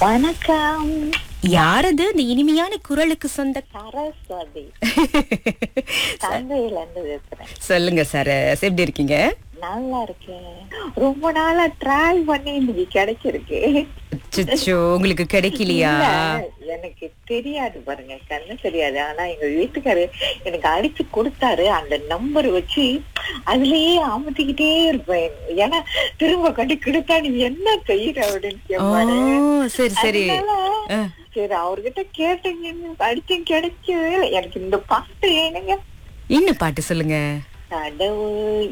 வணக்கம் யாரது இந்த இனிமையான குரலுக்கு சொந்த சரஸ்வதி தந்தையில இருந்து பேசுறேன் சொல்லுங்க சார் எப்படி இருக்கீங்க நல்லா இருக்கேன் ரொம்ப நாளா ட்ராவல் பண்ணி இன்னைக்கு கிடைச்சிருக்கு அச்சச்சோ உங்களுக்கு கிடைக்கலையா இல்ல, எனக்கு தெரியாது பாருங்க கண்ணு தெரியாது ஆனா எங்க வீட்டுக்காரு எனக்கு அடிச்சு கொடுத்தாரு அந்த நம்பர் வச்சு அதுலயே அமுத்திக்கிட்டே இருப்பேன் ஏன்னா திரும்ப கட்டி கொடுத்தா நீ என்ன செய்யற அப்படின்னு ஓ கேட்பாரு சரி சரி அதனால, ஆ. சரி அவர்கிட்ட கேட்டீங்க அடிச்சும் கிடைக்கவே இல்லை. எனக்கு இந்த பாட்டு ஏனுங்க இன்னும் பாட்டு சொல்லுங்க கடவுள்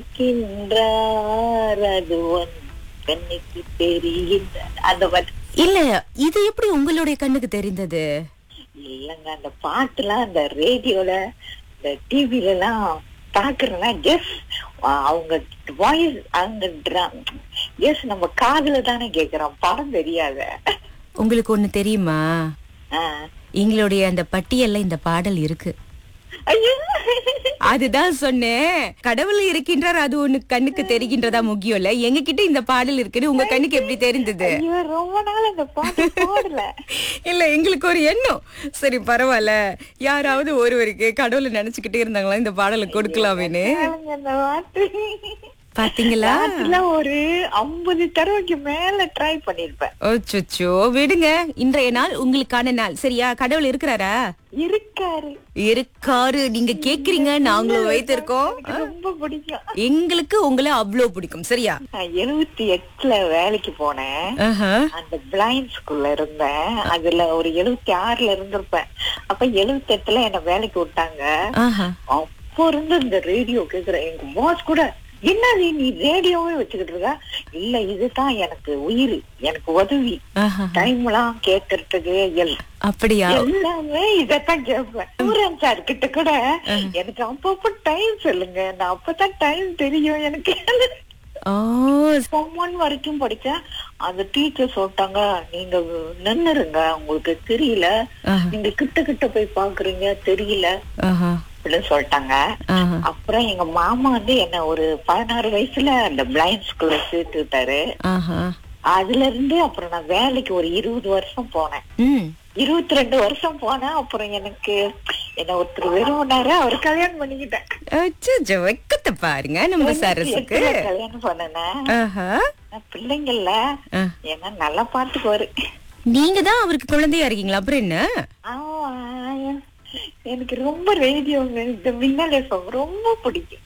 இருக்கின்றார் அது உன் கண்ணுக்கு தெரிகின்றார் அந்த பாட்டு இல்ல இது எப்படி உங்களுடைய கண்ணுக்கு தெரிந்தது இல்லங்க அந்த பாட்டுலாம் அந்த ரேடியோல இந்த டிவில எல்லாம் பாக்குறேன்னா எஸ் அவங்க வாய்ஸ் அவங்க எஸ் நம்ம காதுல தானே கேக்குறோம் படம் தெரியாத உங்களுக்கு ஒண்ணு தெரியுமா ஆஹ். எங்களுடைய அந்த பட்டியல்ல இந்த பாடல் இருக்கு ஐயோ அதுதான் சொன்னேன் கடவுள் இருக்கின்றார் அது ஒண்ணு கண்ணுக்கு தெரிகின்றதா முக்கியம் இல்ல எங்க கிட்ட இந்த பாடல் இருக்குன்னு உங்க கண்ணுக்கு எப்படி தெரிந்தது ஐயோ ரொம்ப நாள் அந்த பாட்டு போடல இல்ல எங்களுக்கு ஒரு எண்ணம் சரி பரவாயில்ல யாராவது ஒருவருக்கு கடவுளை நினைச்சுக்கிட்டே இருந்தாங்களா இந்த பாடலை கொடுக்கலாமேன்னு கேளுங்க அந்த பாட்டு பாத்தீங்களா அதெல்லாம் ஒரு ஐம்பது தடவைக்கு மேல ட்ரை பண்ணிருப்பேன் ஓச்சோ விடுங்க இன்றைய நாள் உங்களுக்கான நாள் சரியா கடவுள் இருக்கிறாரா இருக்காரு இருக்காரு நீங்க கேக்குறீங்க நாங்களும் வைத்திருக்கோம் எனக்கு ரொம்ப பிடிக்கும் எங்களுக்கு உங்களை அவ்வளவு பிடிக்கும் சரியா நான் எழுபத்தி எட்டுல வேலைக்கு போனேன் ஆஹா. அந்த பிளைண்ட் ஸ்கூல்ல இருந்தேன் அதுல ஒரு எழுபத்தி ஆறுல இருந்திருப்பேன் அப்ப எழுபத்தி எட்டுல என்ன வேலைக்கு விட்டாங்க ஆஹா. அப்போ இருந்து இந்த ரேடியோ கேக்குறேன் எங்க பாஸ் கூட என்னது நீ ரேடியோவே வச்சுக்கிட்டு இருக்க இல்ல இதுதான் எனக்கு உயிர் எனக்கு உதவி ஆஹா. டைம் எல்லாம் கேட்கறதுக்கு எல் அப்படியா எல்லாமே இதத்தான் கேட்பேன் சூரன் சார் கிட்ட கூட எனக்கு அப்பப்ப டைம் சொல்லுங்க நான் அப்பதான் டைம் தெரியும் எனக்கு ஓ ஒன் வரைக்கும் படிச்சேன் அந்த டீச்சர் சொல்லிட்டாங்க நீங்க நின்னுருங்க உங்களுக்கு தெரியல ஆஹா. நீங்க கிட்ட கிட்ட போய் பாக்குறீங்க தெரியல ஆஹா. அப்படின்னு சொல்லிட்டாங்க ஆஹா. அப்புறம் எங்க மாமா வந்து என்ன ஒரு பதினாறு வயசுல அந்த பிளைண்ட் ஸ்கூல்ல சேர்த்து விட்டாரு ஆஹா. அதுல இருந்து அப்புறம் நான் வேலைக்கு ஒரு இருபது வருஷம் போனேன் ம். இருபத்தி ரெண்டு வருஷம் போனேன் அப்புறம் எனக்கு என்ன ஒருத்தர் விரும்பினாரு அவர் கல்யாணம் பண்ணிக்கிட்டேன் அச்சச்சோ, வெக்கத்தை பாருங்க நம்ம சரசுக்கு எட்டுல கல்யாணம் பண்ணேன் ஆஹா. பிள்ளைங்கள்ல ஆ. என்ன நல்லா பாத்துக்குவாரு நீங்க தான் அவருக்கு குழந்தையா இருக்கீங்களா அப்புறம் என்ன ஆமா, எனக்கு ரொம்ப ரேடியோ இந்த மின்னல் FM ரொம்ப பிடிக்கும்